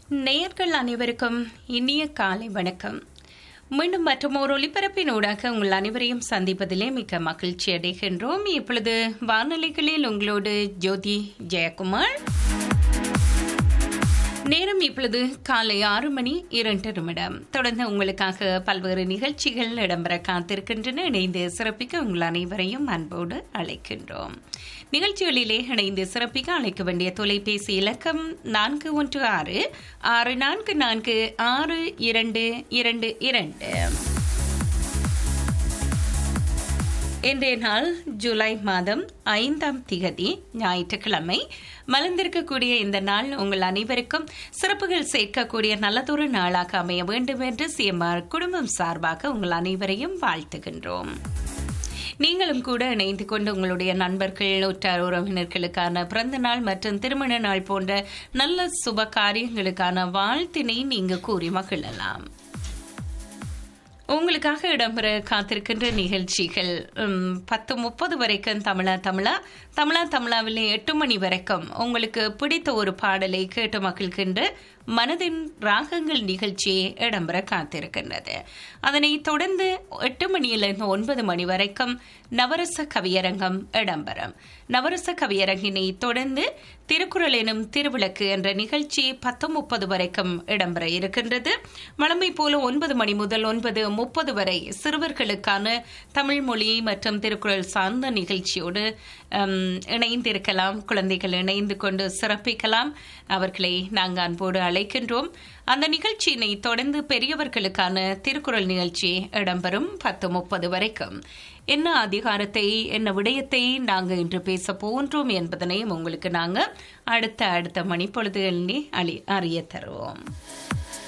நேயர்கள் அனைவருக்கும் இனிய காலை வணக்கம் மீண்டும் மற்றும் ஒரு ஒளிபரப்பினூடாக உங்கள் அனைவரையும் சந்திப்பதிலே மிக்க மகிழ்ச்சி அடைகின்றோம் இப்பொழுது வானொலிகளில் உங்களோடு ஜோதி ஜெயக்குமார் நேரம் இப்பொழுது காலை ஆறு மணி இரண்டு நிமிடம் தொடர்ந்து உங்களுக்காக பல்வேறு நிகழ்ச்சிகள் இடம்பெற காத்திருக்கின்றன இணைந்து சிறப்பிக்க உங்கள் அனைவரையும் அன்போடு அழைக்கின்றோம் நிகழ்ச்சிகளிலே இணைந்து சிறப்பிக்க அழைக்க வேண்டிய தொலைபேசி இலக்கம் நான்கு ஒன்று ஆறு ஆறு நான்கு நான்கு ஆறு இரண்டு இரண்டு இரண்டு இன்றைய நாள் ஜூலை மாதம் ஐந்தாம் திகதி ஞாயிற்றுக்கிழமை மலர்ந்திருக்கக்கூடிய இந்த நாள் உங்கள் அனைவருக்கும் சிறப்புகள் சேர்க்கக்கூடிய நல்லதொரு நாளாக அமைய வேண்டும் என்று சிஎம்ஆர் குடும்பம் சார்பாக உங்கள் அனைவரையும் வாழ்த்துகின்றோம் நீங்களும் கூட இணைந்து கொண்டு உங்களுடைய நண்பர்கள் உற்றார் உறவினர்களுக்கான பிறந்த நாள் மற்றும் திருமண நாள் போன்ற நல்ல சுப காரியங்களுக்கான வாழ்த்தினை நீங்க கூறி மகிழலாம் உங்களுக்காக இடம்பெற காத்திருக்கின்ற நிகழ்ச்சிகள் பத்து முப்பது வரைக்கும் தமிழா தமிழா தமிழா தமிழாவிலே எட்டு மணி வரைக்கும் உங்களுக்கு பிடித்த ஒரு பாடலை கேட்டு மகிழ்கின்ற மனதின் ராகங்கள் நிகழ்ச்சி இடம்பெற காத்திருக்கின்றது அதனை தொடர்ந்து எட்டு மணியிலிருந்து ஒன்பது மணி வரைக்கும் நவரச கவியரங்கம் இடம்பெறும் நவரச கவியரங்கினை தொடர்ந்து திருக்குறள் எனும் திருவிளக்கு என்ற நிகழ்ச்சி பத்து முப்பது வரைக்கும் இடம்பெற இருக்கின்றது வளமை போல ஒன்பது மணி முதல் ஒன்பது முப்பது வரை சிறுவர்களுக்கான தமிழ் மொழி மற்றும் திருக்குறள் சார்ந்த நிகழ்ச்சியோடு இணைந்திருக்கலாம் குழந்தைகள் இணைந்து கொண்டு சிறப்பிக்கலாம் அவர்களை நாங்கள் அன்போடு அழைக்கின்றோம் அந்த நிகழ்ச்சியினை தொடர்ந்து பெரியவர்களுக்கான திருக்குறள் நிகழ்ச்சி இடம்பெறும் பத்து முப்பது வரைக்கும் என்ன அதிகாரத்தை என்ன விடயத்தை நாங்கள் இன்று பேச போன்றோம் என்பதனையும் உங்களுக்கு நாங்கள் அடுத்த அடுத்த மணிப்பொழுதுகளிலே அழி அறிய தருவோம்